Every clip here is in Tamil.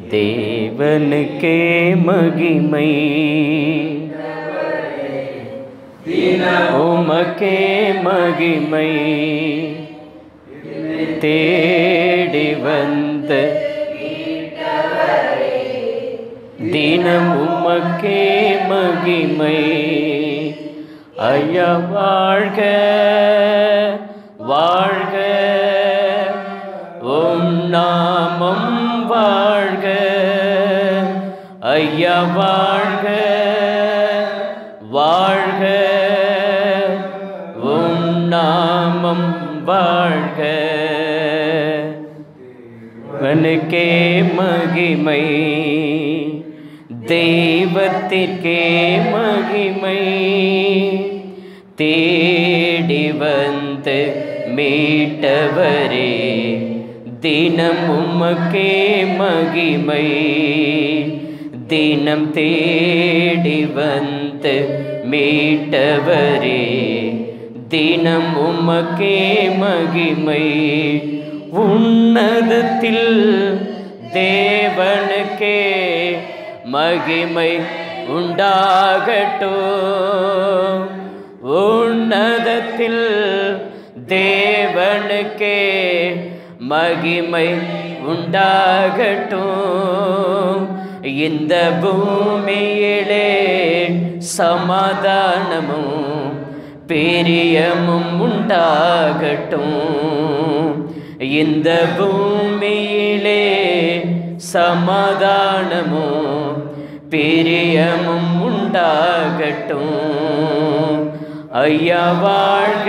தேவனுக்கே மகிமை உமக்கே மகிமை தேடி வந்த தினம் உமக்கே மகிமை ஐயா வாழ்க வாழ்க உம் நாமம் வாழ்க ஐயா வாழ்க வாழ்க உம் நாமம் வாழ்க அவனுக்கே மகிமை தெய்வத்திற்கே மகிமை தேடி வந்து மீட்டவரே தினம் உமக்கே மகிமை தினம் தேடி வந்து மீட்டவரே தினம் உமக்கே மகிமை உன்னதத்தில் தேவனுக்கே மகிமை உண்டாகட்டும் உன்னதத்தில் தேவனுக்கே மகிமை உண்டாகட்டும் இந்த பூமியிலே சமாதானமும் பிரியமும் உண்டாகட்டும் இந்த பூமியிலே சமாதானமும் பிரியமும் உண்டாகட்டும் ஐயா வாழ்க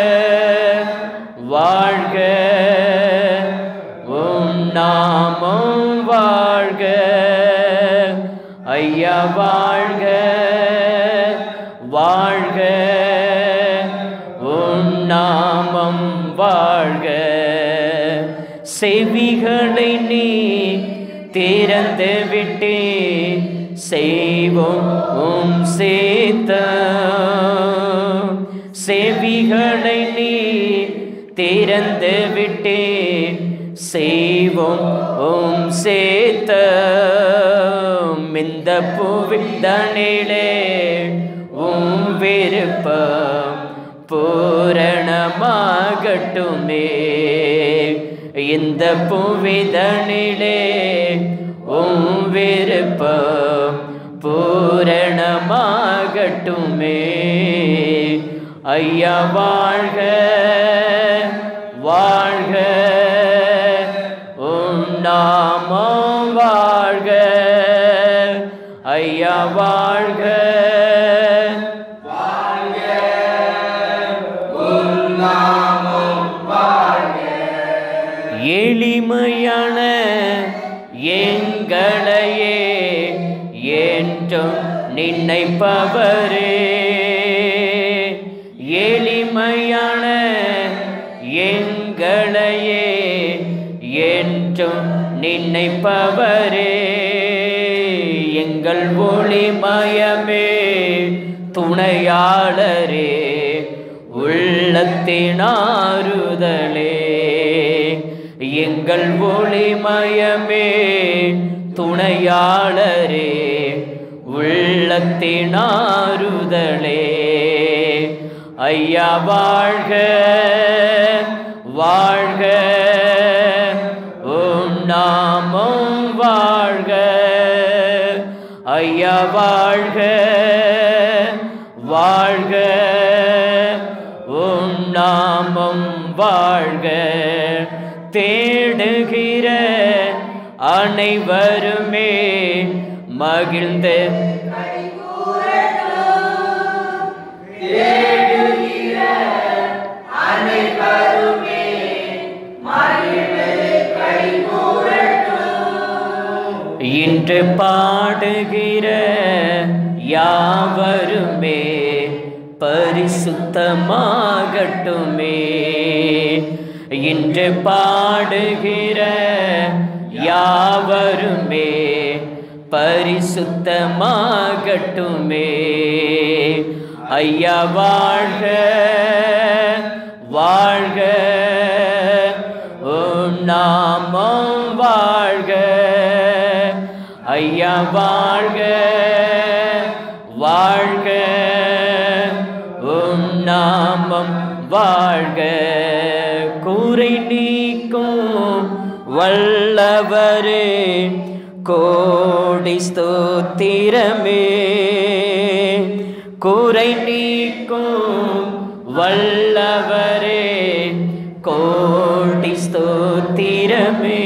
வாழ்க உம் நாமம் வாழ்க ஐயா வாழ்க வாழ்க உம் நாமம் வாழ்க செவிகளை நீ திறந்து விட்டே செய்வோம் உம் சேத்த செவிகளை நீ திறந்து விட்டே செய்வோம் உம் சேத்த இந்த புவிதனிலே உம் விருப்பம் பூரணமாகட்டுமே இந்த புவிதனிலே உம் விருப்பம் பூரணமாகட்டுமே ஐயா வாழ்க வாழ்க உம் நாமம் வாழ்க ஐயா வாழ்க எளிமையான எங்களையே என்றும் நினைப்பவரே எளிமையான எங்களையே என்றும் நினைப்பவரே எங்கள் ஒளிமயமே துணையாளரே உள்ளத்தினாறுதலே எங்கள் ஒளிமயமே துணையாளரே உள்ளத்தினாறுதலே ஐயா வாழ்க வாழ்க உம் நாமம் வாழ்க ஐயா வாழ்க வாழ்க உம் நாமம் வாழ்க தேடுகிற அனைவருமே மகிழ்ந்து இன்று பாடுகிற யாவருமே பரிசுத்தமாகட்டுமே இன்று பாடுகிற யாவருமே பரிசுத்தமாகட்டுமே ஐயா வாழ்க வாழ்க உம் நாமம் வாழ்க ஐயா வாழ்க வாழ்க உம் நாமம் வாழ்க கூரை நீக்கும் வல்லவரே கோடி ஸ்தோத்திரமே கூரை நீக்கும் வல்லவரே கோடி ஸ்தோத்திரமே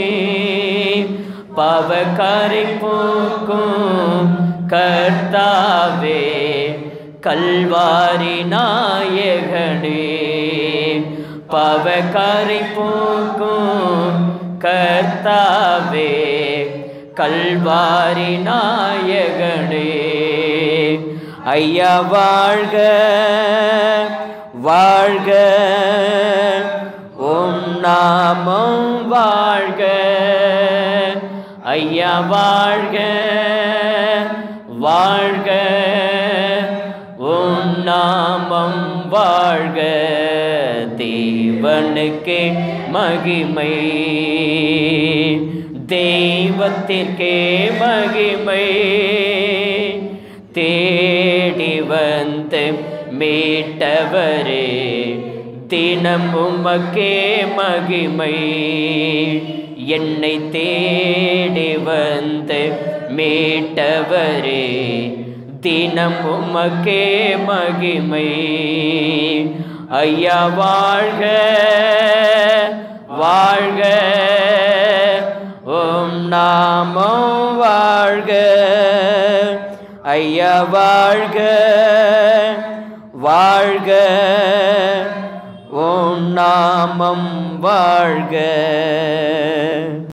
பவகாரை போக்கும் கர்த்தாவே கல்வாரி நாயகனே பவகாரை போக்கும் கர்த்தாவே கல்வாரி நாயகனே ஐயா வாழ்க வாழ்க உம் நாமம் வாழ்க ஐயா வாழ்க வாழ்க உம் நாமம் வாழ்க தேவனுக்கே மகிமை தெய்வத்திற்கே மகிமை தேடி வந்து மீட்டவரே தினம் உமக்கே மகிமை என்னை தேடி வந்து மீட்டவரே தினம் உமக்கே மகிமை ஐயா வாழ்க வாழ்க ஓம் நாமம் வாழ்க ஐயா வாழ்க வாழ்க ஓம் நாமம் வாழ்க